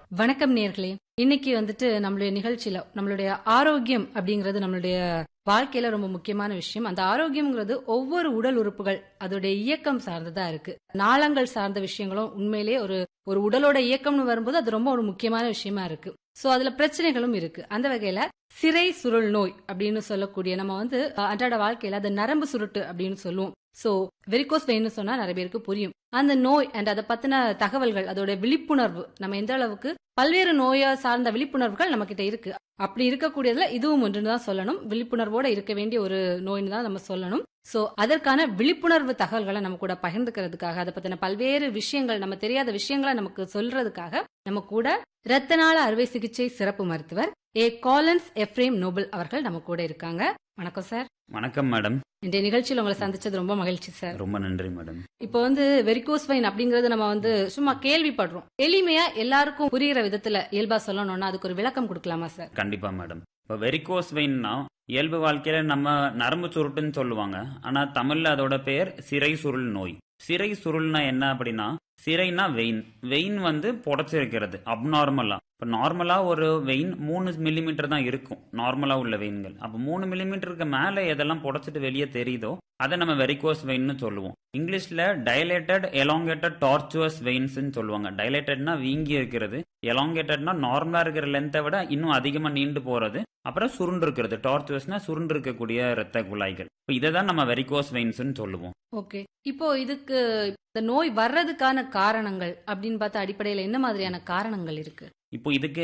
வணக்கம் நேர்களே இன்னைக்கு வந்துட்டு நம்மளுடைய நிகழ்ச்சியில நம்மளுடைய ஆரோக்கியம் அப்படிங்கிறது நம்மளுடைய வாழ்க்கையில ரொம்ப முக்கியமான விஷயம் அந்த ஆரோக்கியம்ங்கிறது ஒவ்வொரு உடல் உறுப்புகள் அதோடைய இயக்கம் சார்ந்ததா இருக்கு நாளங்கள் சார்ந்த விஷயங்களும் உண்மையிலேயே ஒரு ஒரு உடலோட இயக்கம்னு வரும்போது அது ரொம்ப ஒரு முக்கியமான விஷயமா இருக்கு சோ அதுல பிரச்சனைகளும் இருக்கு அந்த வகையில சிறை சுருள் நோய் அப்படின்னு சொல்லக்கூடிய நம்ம வந்து அஹ், அன்றாட வாழ்க்கையில அது நரம்பு சுருட்டு அப்படின்னு சொல்லுவோம் சோ வெரிகோஸ் வெயின்னு சொன்னா நிறைய பேருக்கு புரியும் அந்த நோய் அண்ட் அதை பத்தின தகவல்கள் அதோட விழிப்புணர்வு நம்ம எந்த அளவுக்கு பல்வேறு நோயை சார்ந்த விழிப்புணர்வுகள் நம்ம கிட்ட இருக்கு அப்படி இருக்கக்கூடியதுல இதுவும் ஒன்றுன்னு தான் சொல்லணும் விழிப்புணர்வோட இருக்க வேண்டிய ஒரு நோய்னு தான் நம்ம சொல்லணும் சோ அதற்கான விழிப்புணர்வு தகவல்களை நம்ம கூட பகிர்ந்துக்கிறதுக்காக அதை பத்தின பல்வேறு விஷயங்கள் நம்ம தெரியாத விஷயங்களை நமக்கு சொல்றதுக்காக நம்ம கூட இரத்த நாள அறுவை சிகிச்சை சிறப்பு மருத்துவர் ஏ காலன்ஸ் எஃப்ரேம் நோபல் அவர்கள் நம்ம கூட இருக்காங்க வணக்கம் சார் வணக்கம் மேடம் இன்றைய நிகழ்ச்சியில் உங்களை சந்திச்சது ரொம்ப மகிழ்ச்சி சார் ரொம்ப நன்றி மேடம் இப்போ வந்து வெரிகோஸ் வெயின் அப்படிங்கறது நம்ம வந்து சும்மா கேள்விப்படுறோம் எளிமையா எல்லாருக்கும் புரியுற விதத்துல இயல்பா சொல்லணும்னா அதுக்கு ஒரு விளக்கம் கொடுக்கலாமா சார் கண்டிப்பா மேடம் இப்போ வெரிகோஸ் வெயின்னா இயல்பு வாழ்க்கையில நம்ம நரம்பு சுருட்டுன்னு சொல்லுவாங்க ஆனா தமிழ்ல அதோட பெயர் சிறை சுருள் நோய் சிறை சுருள்னா என்ன அப்படின்னா சிறைனா வெயின் வெயின் வந்து புடைச்சிருக்கிறது அப்நார்மலா இப்போ நார்மலா ஒரு வெயின் மூணு மில்லிமீட்டர் தான் இருக்கும் நார்மலா உள்ள வெயின்கள் அப்போ மூணு மில்லிமீட்டருக்கு மேல எதெல்லாம் புடைச்சிட்டு வெளியே தெரியுதோ அதை நம்ம வெரிகோஸ் வெயின்னு சொல்லுவோம் இங்கிலீஷ்ல டைலேட்டட் எலாங்கேட்டட் டார்ச்சுவஸ் வெயின்ஸ்னு சொல்லுவாங்க டைலேட்டட்னா வீங்கி இருக்கிறது எலாங்கேட்டட்னா நார்மலா இருக்கிற லென்த்தை விட இன்னும் அதிகமா நீண்டு போறது அப்புறம் சுருண்டு இருக்கிறது டார்ச்சுவஸ்னா சுருண்டு இருக்கக்கூடிய இரத்த குழாய்கள் இப்போ இதை தான் நம்ம வெரிகோஸ் வெயின்ஸ்னு சொல்லுவோம் ஓகே இப்போ இதுக்கு இந்த நோய் வர்றதுக்கான காரணங்கள் அப்படின்னு பார்த்தா அடிப்படையில என்ன மாதிரியான காரணங்கள் இருக்கு இப்போ இதுக்கு